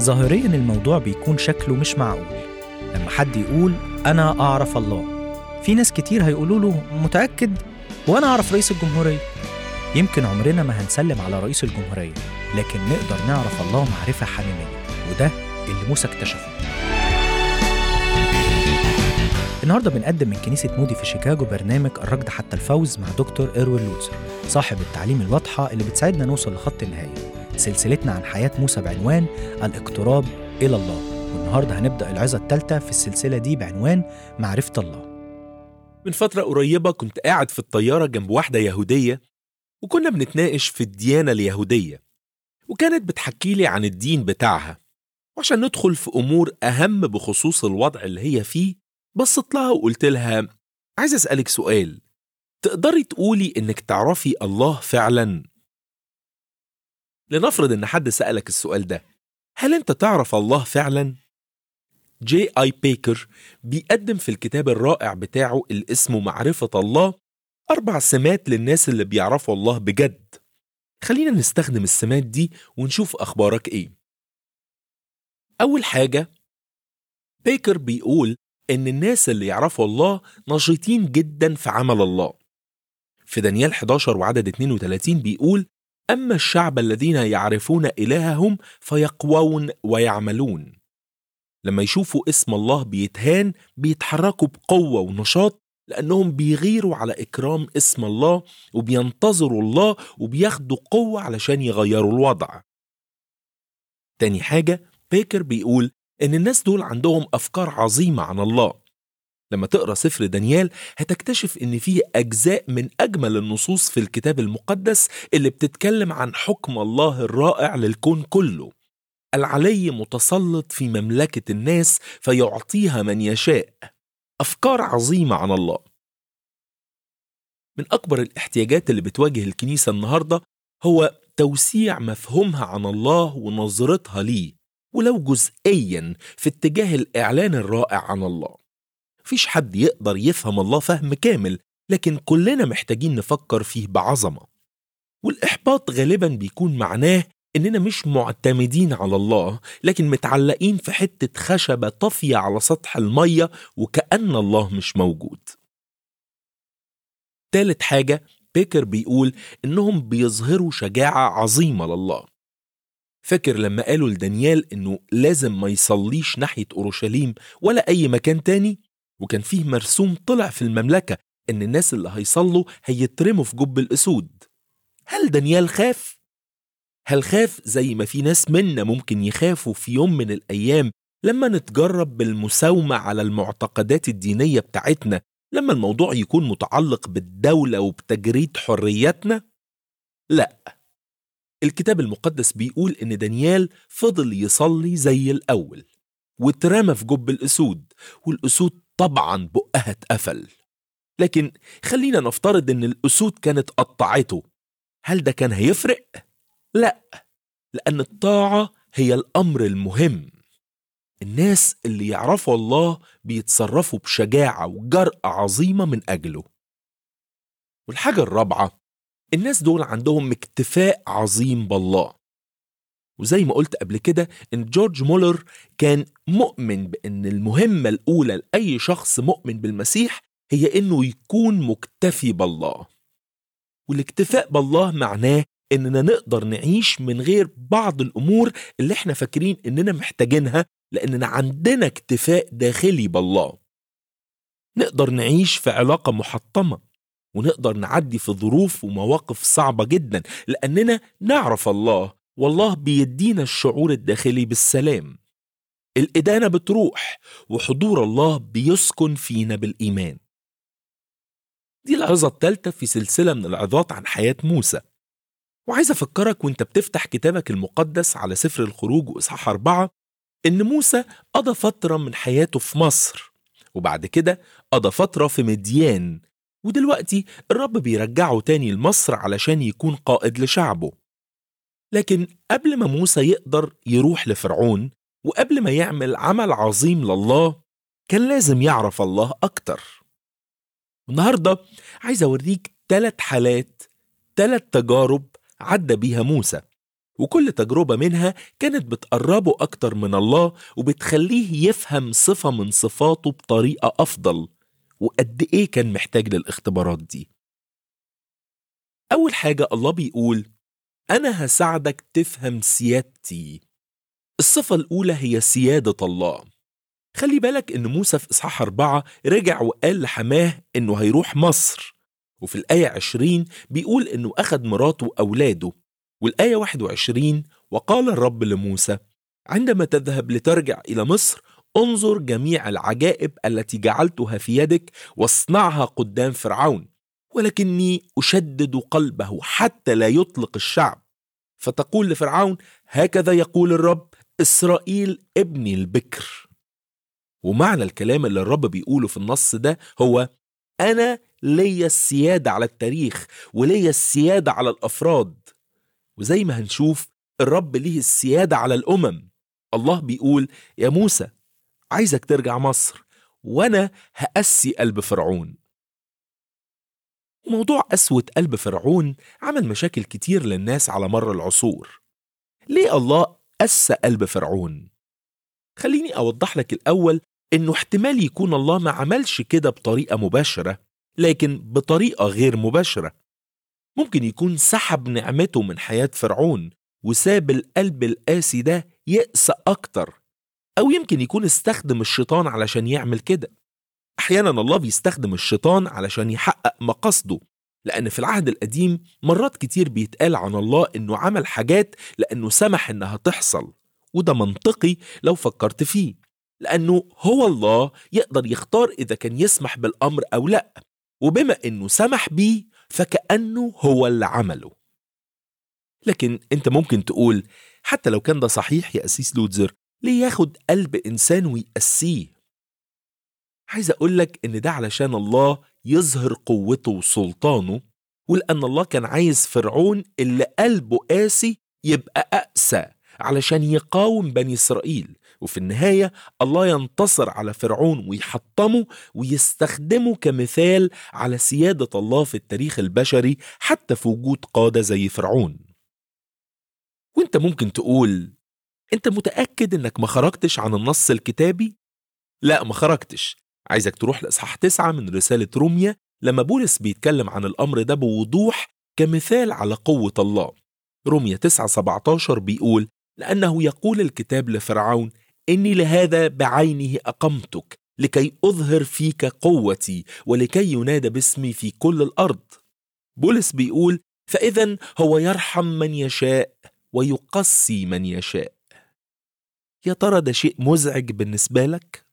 ظاهريا الموضوع بيكون شكله مش معقول لما حد يقول أنا أعرف الله في ناس كتير هيقولوا له متأكد وأنا أعرف رئيس الجمهورية يمكن عمرنا ما هنسلم على رئيس الجمهورية لكن نقدر نعرف الله معرفة حميمية وده اللي موسى اكتشفه النهارده بنقدم من كنيسة مودي في شيكاغو برنامج الركض حتى الفوز مع دكتور إيروين لوتسر صاحب التعليم الواضحة اللي بتساعدنا نوصل لخط النهاية سلسلتنا عن حياة موسى بعنوان الاقتراب إلى الله والنهارده هنبدأ العظة الثالثة في السلسلة دي بعنوان معرفة الله من فترة قريبة كنت قاعد في الطيارة جنب واحدة يهودية وكنا بنتناقش في الديانة اليهودية وكانت بتحكي لي عن الدين بتاعها وعشان ندخل في أمور أهم بخصوص الوضع اللي هي فيه بصيت لها وقلت لها عايز أسألك سؤال تقدري تقولي إنك تعرفي الله فعلا؟ لنفرض إن حد سألك السؤال ده هل أنت تعرف الله فعلا؟ جي آي بيكر بيقدم في الكتاب الرائع بتاعه اللي اسمه معرفة الله أربع سمات للناس اللي بيعرفوا الله بجد خلينا نستخدم السمات دي ونشوف أخبارك إيه أول حاجة بيكر بيقول إن الناس اللي يعرفوا الله نشيطين جدا في عمل الله في دانيال 11 وعدد 32 بيقول أما الشعب الذين يعرفون إلههم فيقوون ويعملون لما يشوفوا اسم الله بيتهان بيتحركوا بقوة ونشاط لأنهم بيغيروا على إكرام اسم الله وبينتظروا الله وبياخدوا قوة علشان يغيروا الوضع تاني حاجة بيكر بيقول إن الناس دول عندهم أفكار عظيمة عن الله لما تقرأ سفر دانيال هتكتشف إن فيه أجزاء من أجمل النصوص في الكتاب المقدس اللي بتتكلم عن حكم الله الرائع للكون كله العلي متسلط في مملكة الناس فيعطيها من يشاء أفكار عظيمة عن الله من أكبر الاحتياجات اللي بتواجه الكنيسة النهاردة هو توسيع مفهومها عن الله ونظرتها ليه ولو جزئيا في اتجاه الإعلان الرائع عن الله مفيش حد يقدر يفهم الله فهم كامل لكن كلنا محتاجين نفكر فيه بعظمة والإحباط غالبا بيكون معناه إننا مش معتمدين على الله لكن متعلقين في حتة خشبة طافية على سطح المية وكأن الله مش موجود تالت حاجة بيكر بيقول إنهم بيظهروا شجاعة عظيمة لله فاكر لما قالوا لدانيال إنه لازم ما يصليش ناحية أورشليم ولا أي مكان تاني وكان فيه مرسوم طلع في المملكة إن الناس اللي هيصلوا هيترموا في جب الأسود هل دانيال خاف؟ هل خاف زي ما في ناس منا ممكن يخافوا في يوم من الأيام لما نتجرب بالمساومة على المعتقدات الدينية بتاعتنا لما الموضوع يكون متعلق بالدولة وبتجريد حرياتنا؟ لا الكتاب المقدس بيقول إن دانيال فضل يصلي زي الأول واترمى في جب الأسود والأسود طبعا بقها اتقفل لكن خلينا نفترض إن الأسود كانت قطعته هل ده كان هيفرق؟ لا لأن الطاعة هي الأمر المهم الناس اللي يعرفوا الله بيتصرفوا بشجاعة وجرأة عظيمة من أجله والحاجة الرابعة الناس دول عندهم اكتفاء عظيم بالله وزي ما قلت قبل كده ان جورج مولر كان مؤمن بان المهمة الأولى لأي شخص مؤمن بالمسيح هي انه يكون مكتفي بالله والاكتفاء بالله معناه اننا نقدر نعيش من غير بعض الامور اللي احنا فاكرين اننا محتاجينها لاننا عندنا اكتفاء داخلي بالله نقدر نعيش في علاقه محطمه ونقدر نعدي في ظروف ومواقف صعبه جدا لاننا نعرف الله والله بيدينا الشعور الداخلي بالسلام الادانه بتروح وحضور الله بيسكن فينا بالايمان دي العظه الثالثه في سلسله من العظات عن حياه موسى وعايز أفكرك وانت بتفتح كتابك المقدس على سفر الخروج وإصحاح أربعة إن موسى قضى فترة من حياته في مصر وبعد كده قضى فترة في مديان ودلوقتي الرب بيرجعه تاني لمصر علشان يكون قائد لشعبه لكن قبل ما موسى يقدر يروح لفرعون وقبل ما يعمل عمل عظيم لله كان لازم يعرف الله أكتر النهاردة عايز أوريك ثلاث حالات ثلاث تجارب عدى بيها موسى وكل تجربة منها كانت بتقربه أكتر من الله وبتخليه يفهم صفة من صفاته بطريقة أفضل وقد إيه كان محتاج للاختبارات دي أول حاجة الله بيقول أنا هساعدك تفهم سيادتي الصفة الأولى هي سيادة الله خلي بالك إن موسى في إصحاح أربعة رجع وقال لحماه إنه هيروح مصر وفي الآية 20 بيقول إنه أخد مراته وأولاده والآية 21 وقال الرب لموسى عندما تذهب لترجع إلى مصر انظر جميع العجائب التي جعلتها في يدك واصنعها قدام فرعون ولكني أشدد قلبه حتى لا يطلق الشعب فتقول لفرعون هكذا يقول الرب إسرائيل ابني البكر ومعنى الكلام اللي الرب بيقوله في النص ده هو أنا ليا السيادة على التاريخ وليا السيادة على الأفراد وزي ما هنشوف الرب ليه السيادة على الأمم الله بيقول يا موسى عايزك ترجع مصر وأنا هأسي قلب فرعون موضوع قسوة قلب فرعون عمل مشاكل كتير للناس على مر العصور ليه الله قسى قلب فرعون؟ خليني أوضح لك الأول إنه احتمال يكون الله ما عملش كده بطريقة مباشرة لكن بطريقة غير مباشرة ممكن يكون سحب نعمته من حياة فرعون وساب القلب القاسي ده يأسى أكتر أو يمكن يكون استخدم الشيطان علشان يعمل كده أحيانا الله بيستخدم الشيطان علشان يحقق مقاصده لأن في العهد القديم مرات كتير بيتقال عن الله إنه عمل حاجات لأنه سمح إنها تحصل وده منطقي لو فكرت فيه لأنه هو الله يقدر يختار إذا كان يسمح بالأمر أو لأ وبما إنه سمح بيه فكأنه هو اللي عمله لكن أنت ممكن تقول حتى لو كان ده صحيح يا أسيس لوتزر ليه ياخد قلب إنسان ويقسيه عايز أقول لك إن ده علشان الله يظهر قوته وسلطانه ولأن الله كان عايز فرعون اللي قلبه قاسي يبقى أقسى علشان يقاوم بني إسرائيل وفي النهاية الله ينتصر على فرعون ويحطمه ويستخدمه كمثال على سيادة الله في التاريخ البشري حتى في وجود قادة زي فرعون وانت ممكن تقول انت متأكد انك ما خرجتش عن النص الكتابي؟ لا ما خرجتش عايزك تروح لإصحاح تسعة من رسالة روميا لما بولس بيتكلم عن الأمر ده بوضوح كمثال على قوة الله روميا 9 17 بيقول لأنه يقول الكتاب لفرعون إني لهذا بعينه أقمتك لكي أظهر فيك قوتي ولكي ينادى باسمي في كل الأرض بولس بيقول فإذا هو يرحم من يشاء ويقسي من يشاء يا ترى ده شيء مزعج بالنسبة لك؟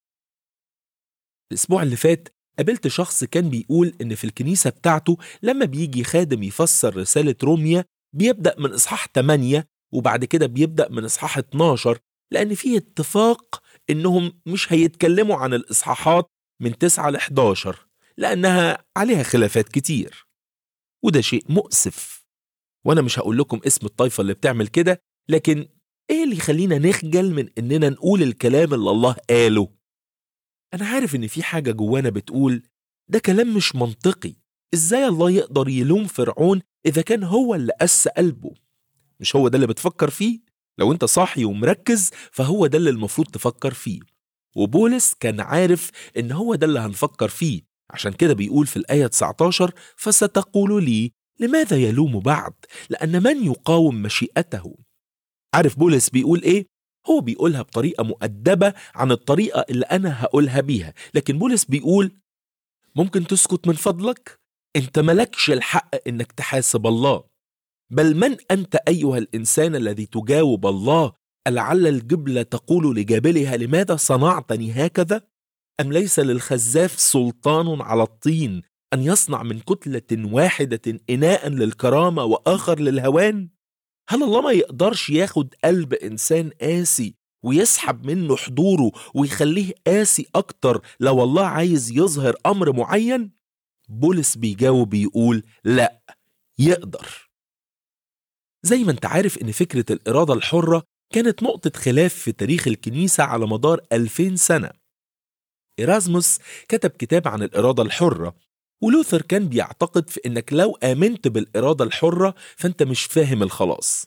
الأسبوع اللي فات قابلت شخص كان بيقول إن في الكنيسة بتاعته لما بيجي خادم يفسر رسالة روميا بيبدأ من إصحاح 8 وبعد كده بيبدأ من إصحاح 12 لأن في اتفاق إنهم مش هيتكلموا عن الإصحاحات من 9 ل 11 لأنها عليها خلافات كتير وده شيء مؤسف وأنا مش هقول لكم اسم الطائفة اللي بتعمل كده لكن إيه اللي يخلينا نخجل من إننا نقول الكلام اللي الله قاله أنا عارف إن في حاجة جوانا بتقول ده كلام مش منطقي إزاي الله يقدر يلوم فرعون إذا كان هو اللي قس قلبه مش هو ده اللي بتفكر فيه لو انت صاحي ومركز فهو ده اللي المفروض تفكر فيه وبولس كان عارف ان هو ده اللي هنفكر فيه عشان كده بيقول في الآية 19 فستقول لي لماذا يلوم بعد لأن من يقاوم مشيئته عارف بولس بيقول ايه هو بيقولها بطريقة مؤدبة عن الطريقة اللي أنا هقولها بيها لكن بولس بيقول ممكن تسكت من فضلك انت ملكش الحق انك تحاسب الله بل من انت ايها الانسان الذي تجاوب الله ألعل الجبلة تقول لجابلها لماذا صنعتني هكذا؟ أم ليس للخزاف سلطان على الطين أن يصنع من كتلة واحدة إناء للكرامة وآخر للهوان؟ هل الله ما يقدرش ياخد قلب إنسان قاسي ويسحب منه حضوره ويخليه قاسي أكتر لو الله عايز يظهر أمر معين؟ بولس بيجاوب بيقول لا يقدر زي ما انت عارف ان فكرة الإرادة الحرة كانت نقطة خلاف في تاريخ الكنيسة على مدار 2000 سنة إرازموس كتب كتاب عن الإرادة الحرة ولوثر كان بيعتقد في إنك لو آمنت بالإرادة الحرة فأنت مش فاهم الخلاص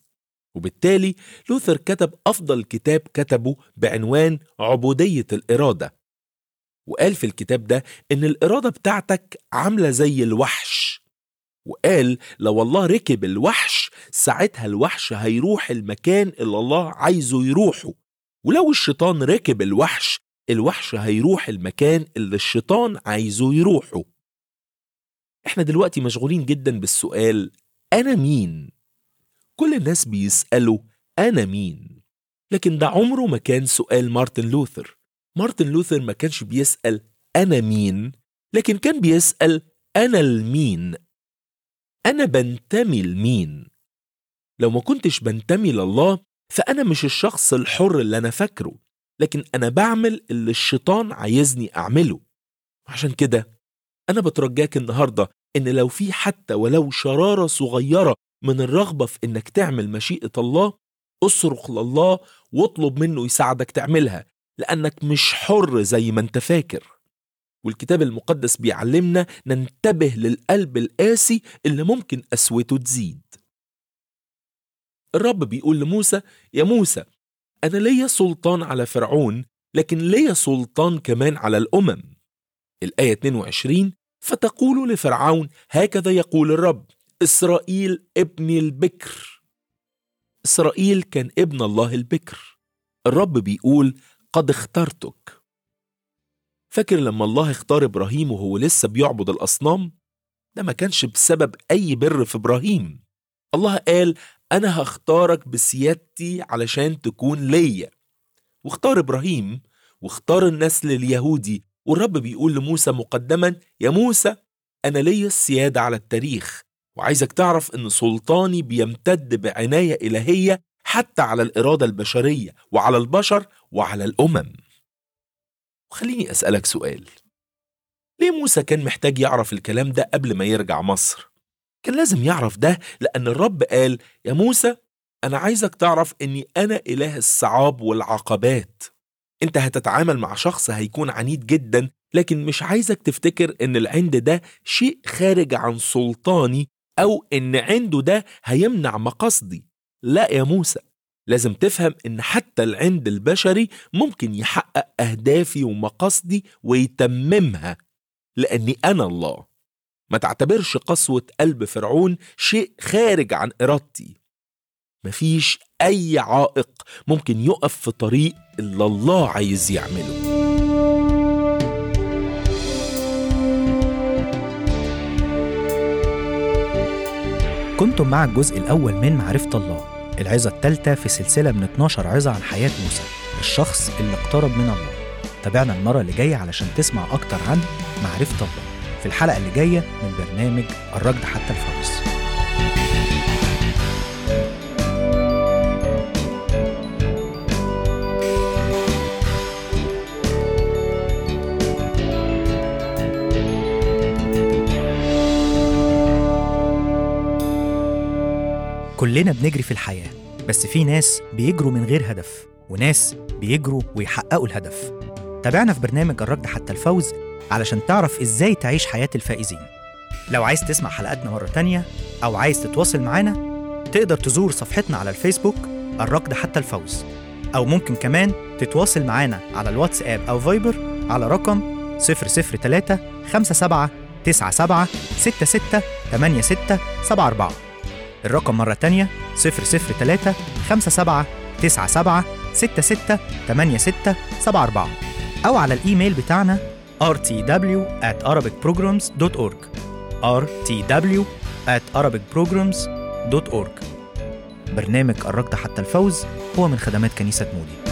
وبالتالي لوثر كتب أفضل كتاب كتبه بعنوان عبودية الإرادة وقال في الكتاب ده إن الإرادة بتاعتك عاملة زي الوحش وقال لو الله ركب الوحش ساعتها الوحش هيروح المكان اللي الله عايزه يروحه ولو الشيطان ركب الوحش الوحش هيروح المكان اللي الشيطان عايزه يروحه احنا دلوقتي مشغولين جدا بالسؤال انا مين كل الناس بيسالوا انا مين لكن ده عمره ما كان سؤال مارتن لوثر مارتن لوثر ما كانش بيسال انا مين لكن كان بيسال انا المين انا بنتمي لمين لو ما كنتش بنتمي لله فانا مش الشخص الحر اللي انا فاكره لكن انا بعمل اللي الشيطان عايزني اعمله عشان كده انا بترجاك النهارده ان لو في حتى ولو شراره صغيره من الرغبه في انك تعمل مشيئه الله اصرخ لله واطلب منه يساعدك تعملها لانك مش حر زي ما انت فاكر والكتاب المقدس بيعلمنا ننتبه للقلب القاسي اللي ممكن قسوته تزيد الرب بيقول لموسى يا موسى أنا ليا سلطان على فرعون لكن ليا سلطان كمان على الأمم الآية 22 فتقول لفرعون هكذا يقول الرب إسرائيل ابني البكر إسرائيل كان ابن الله البكر الرب بيقول قد اخترتك فاكر لما الله اختار إبراهيم وهو لسه بيعبد الأصنام ده ما كانش بسبب أي بر في إبراهيم الله قال أنا هختارك بسيادتي علشان تكون ليا واختار إبراهيم واختار النسل اليهودي والرب بيقول لموسى مقدما يا موسى أنا ليا السيادة على التاريخ وعايزك تعرف إن سلطاني بيمتد بعناية إلهية حتى على الإرادة البشرية وعلى البشر وعلى الأمم وخليني أسألك سؤال ليه موسى كان محتاج يعرف الكلام ده قبل ما يرجع مصر؟ كان لازم يعرف ده لأن الرب قال يا موسى أنا عايزك تعرف إني أنا إله الصعاب والعقبات أنت هتتعامل مع شخص هيكون عنيد جدا لكن مش عايزك تفتكر إن العند ده شيء خارج عن سلطاني أو إن عنده ده هيمنع مقاصدي لا يا موسى لازم تفهم إن حتى العند البشري ممكن يحقق أهدافي ومقاصدي ويتممها لأني أنا الله ما تعتبرش قسوة قلب فرعون شيء خارج عن إرادتي مفيش أي عائق ممكن يقف في طريق اللي الله عايز يعمله كنتم مع الجزء الأول من معرفة الله العظة الثالثة في سلسلة من 12 عظة عن حياة موسى الشخص اللي اقترب من الله تابعنا المرة اللي جاية علشان تسمع أكتر عن معرفة الله في الحلقة اللي جاية من برنامج الركض حتى الفوز كلنا بنجري في الحياة بس في ناس بيجروا من غير هدف وناس بيجروا ويحققوا الهدف تابعنا في برنامج الركض حتى الفوز علشان تعرف ازاي تعيش حياة الفائزين لو عايز تسمع حلقاتنا مرة تانية أو عايز تتواصل معانا تقدر تزور صفحتنا على الفيسبوك الركض حتى الفوز أو ممكن كمان تتواصل معانا على الواتساب أو فايبر على رقم 003 57 97 66 86 74 الرقم مرة تانية 003 57 97 66 86 74 أو على الإيميل بتاعنا rtw at arabicprograms.org rtw at arabicprograms.org برنامج الركض حتى الفوز هو من خدمات كنيسة مودي